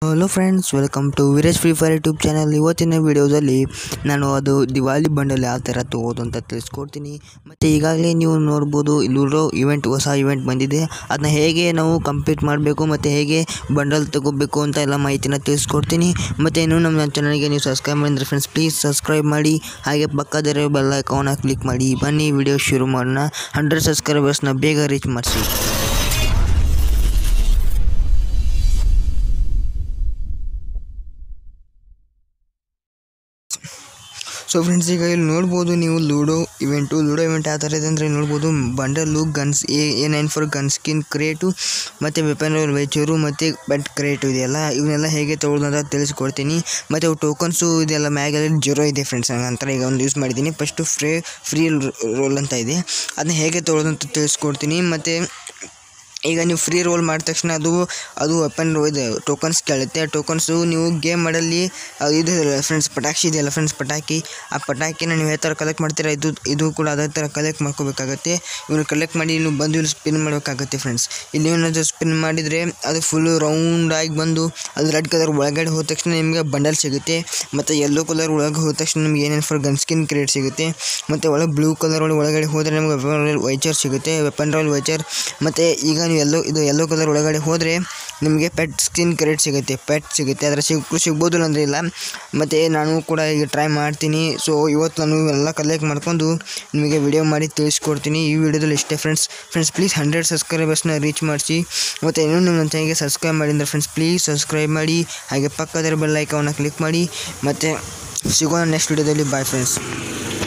hello friends welcome to Viraj Free Fire YouTube channel ಇವತ್ತಿನ ವಿಡಿಯೋದಲ್ಲಿ ನಾನು ಅದು ದಿವಾಲಿ ಬಂಡಲ್ ಯಾವ ಥರ ತೊಗೋದು ಅಂತ ತಿಳಿಸ್ಕೊಡ್ತೀನಿ ಮತ್ತು ಈಗಾಗಲೇ ನೀವು ನೋಡ್ಬೋದು ಇಲ್ಲಿರೋ ಇವೆಂಟ್ ಹೊಸ ಇವೆಂಟ್ ಬಂದಿದೆ ಅದನ್ನ ಹೇಗೆ ನಾವು ಕಂಪ್ಲೀಟ್ ಮಾಡಬೇಕು ಮತ್ತು ಹೇಗೆ ಬಂಡಲ್ ತಗೋಬೇಕು ಅಂತ ಎಲ್ಲ ಮಾಹಿತಿನ ತಿಳಿಸ್ಕೊಡ್ತೀನಿ ಮತ್ತು ಇನ್ನೂ ನಮ್ಮ ಚಾನಲ್ಗೆ ನೀವು ಸಬ್ಸ್ಕ್ರೈಬ್ ಮಾಡಿದ್ರೆ ಫ್ರೆಂಡ್ಸ್ ಪ್ಲೀಸ್ ಸಬ್ಸ್ಕ್ರೈಬ್ ಮಾಡಿ ಹಾಗೆ ಪಕ್ಕದಲ್ಲಿರೋ ಬೆಲ್ ಐಕಾನ್ನ ಕ್ಲಿಕ್ ಮಾಡಿ ಬನ್ನಿ ವಿಡಿಯೋ ಶುರು ಮಾಡೋಣ ಹಂಡ್ರೆಡ್ ಸಬ್ಸ್ಕ್ರೈಬರ್ಸ್ನ ಬೇಗ ರೀಚ್ ಮಾಡಿಸಿ ಸೊ ಫ್ರೆಂಡ್ಸ್ ಈಗ ಇಲ್ಲಿ ನೋಡ್ಬೋದು ನೀವು ಲೂಡೋ ಇವೆಂಟು ಲೂಡೋ ಇವೆಂಟ್ ಯಾವ ಥರ ಇದೆ ಅಂದರೆ ನೋಡ್ಬೋದು bundle guns A A nine four gun skin crate ಮತ್ತು ವೆಪನ್ ವೆಚರು ಮತ್ತು ಬೆಟ್ ಕ್ರೇಟು ಇದೆಯಲ್ಲ ಇವನ್ನೆಲ್ಲ ಹೇಗೆ ತೊಗೊಳ್ಳೋದು ಅಂತ ತಿಳಿಸ್ಕೊಡ್ತೀನಿ ಮತ್ತು ಅವು ಟೋಕನ್ಸು ಇದೆಲ್ಲ ಮ್ಯಾಗಲ್ಲಿ ಜೀರೋ ಇದೆ ಫ್ರೆಂಡ್ಸ್ ನಂತರ ಈಗ ಒಂದು ಯೂಸ್ ಮಾಡಿದ್ದೀನಿ ಫಸ್ಟು ಫ್ರೇ ಫ್ರೀ ರೋಲ್ ಅಂತ ಇದೆ ಅದನ್ನ ಹೇಗೆ ತೊಗೊಳ್ಳೋದು ಅಂತ ತಿಳಿಸ್ಕೊಡ್ತೀನಿ ಮತ್ತು ಈಗ ನೀವು ಫ್ರೀ ರೋಲ್ ಮಾಡಿದ ತಕ್ಷಣ ಅದು ಅದು ವೆಪನ್ ಇದು ಟೋಕನ್ಸ್ ಕೇಳುತ್ತೆ ಆ ಟೋಕನ್ಸು ನೀವು ಗೇಮ್ ಮಾಡಲ್ಲಿ ಅದು ಇದು ಫ್ರೆಂಡ್ಸ್ ಪಟಾಕಿ ಇದೆಯಲ್ಲ ಫ್ರೆಂಡ್ಸ್ ಪಟಾಕಿ ಆ ಪಟಾಕಿನ ನೀವು ಯಾವ ಥರ ಕಲೆಕ್ಟ್ ಮಾಡ್ತೀರಾ ಇದು ಇದು ಕೂಡ ಅದೇ ಥರ ಕಲೆಕ್ಟ್ ಮಾಡ್ಕೋಬೇಕಾಗತ್ತೆ ಇವನು ಕಲೆಕ್ಟ್ ಮಾಡಿ ನೀವು ಬಂದು ಇಲ್ಲಿ ಸ್ಪಿನ್ ಮಾಡಬೇಕಾಗತ್ತೆ ಫ್ರೆಂಡ್ಸ್ ಇಲ್ಲಿ ಏನಾದರೂ ಸ್ಪಿನ್ ಮಾಡಿದರೆ ಅದು ಫುಲ್ಲು ರೌಂಡಾಗಿ ಬಂದು ಅದು ರೆಡ್ ಕಲರ್ ಒಳಗಡೆ ಹೋದ ತಕ್ಷಣ ನಿಮಗೆ ಬಂಡಲ್ ಸಿಗುತ್ತೆ ಮತ್ತು ಯೆಲ್ಲೋ ಕಲರ್ ಒಳಗೆ ಹೋದ ತಕ್ಷಣ ನಿಮ್ಗೆ ಏನೇನು ಫಾರ್ ಗನ್ ಸ್ಕಿನ್ ಕ್ರೇಟ್ ಸಿಗುತ್ತೆ ಮತ್ತು ಒಳಗೆ ಬ್ಲೂ ಕಲರ್ ಒಳಗೆ ಒಳಗಡೆ ಹೋದರೆ ನಿಮಗೆ ವೆಪನ್ ರಾಯಲ್ ವೈಚರ್ ಸಿಗುತ್ತೆ ವೆಪನ್ ರಾಯಲ್ ವೈಚರ್ ಮತ್ತು ಈಗ ನೀವು ಎಲ್ಲೋ ಇದು ಯೆಲ್ಲೋ ಕಲರ್ ಒಳಗಡೆ ಹೋದರೆ ನಿಮಗೆ ಪೆಟ್ ಸ್ಕಿನ್ ಕ್ರೇಟ್ ಸಿಗುತ್ತೆ ಪೆಟ್ ಸಿಗುತ್ತೆ ಅದರ ಸಿಗ್ ಸಿಗ್ಬೋದು ಅಂದರೆ ಇಲ್ಲ ಮತ್ತು ನಾನು ಕೂಡ ಈಗ ಟ್ರೈ ಮಾಡ್ತೀನಿ ಸೊ ಇವತ್ತು ನಾನು ಎಲ್ಲ ಕಲೆಕ್ಟ್ ಮಾಡ್ಕೊಂಡು ನಿಮಗೆ ವಿಡಿಯೋ ಮಾಡಿ ತಿಳಿಸ್ಕೊಡ್ತೀನಿ ಈ ವಿಡಿಯೋದಲ್ಲಿ ಇಷ್ಟೇ ಫ್ರೆಂಡ್ಸ್ ಫ್ರೆಂಡ್ಸ್ ಪ್ಲೀಸ್ ಹಂಡ್ರೆಡ್ ಸಬ್ಸ್ಕ್ರೈಬರ್ಸ್ನ ರೀಚ್ ಮಾಡಿಸಿ ಮತ್ತು ಇನ್ನೂ ನನ್ನ ಚಾನಲ್ಗೆ ಸಬ್ಸ್ಕ್ರೈಬ್ ಮಾಡಿದ್ರೆ ಫ್ರೆಂಡ್ಸ್ ಪ್ಲೀಸ್ ಸಬ್ಸ್ಕ್ರೈಬ್ ಮಾಡಿ ಹಾಗೆ ಪಕ್ಕದ ಬೆಲ್ ಐಕಾನ್ನ ಕ್ಲಿಕ್ ಮಾಡಿ ಮತ್ತು ಸಿಗೋಣ ನೆಕ್ಸ್ಟ್ ವಿಡಿಯೋದಲ್ಲಿ ಬಾಯ್ ಫ್ರೆಂಡ್ಸ್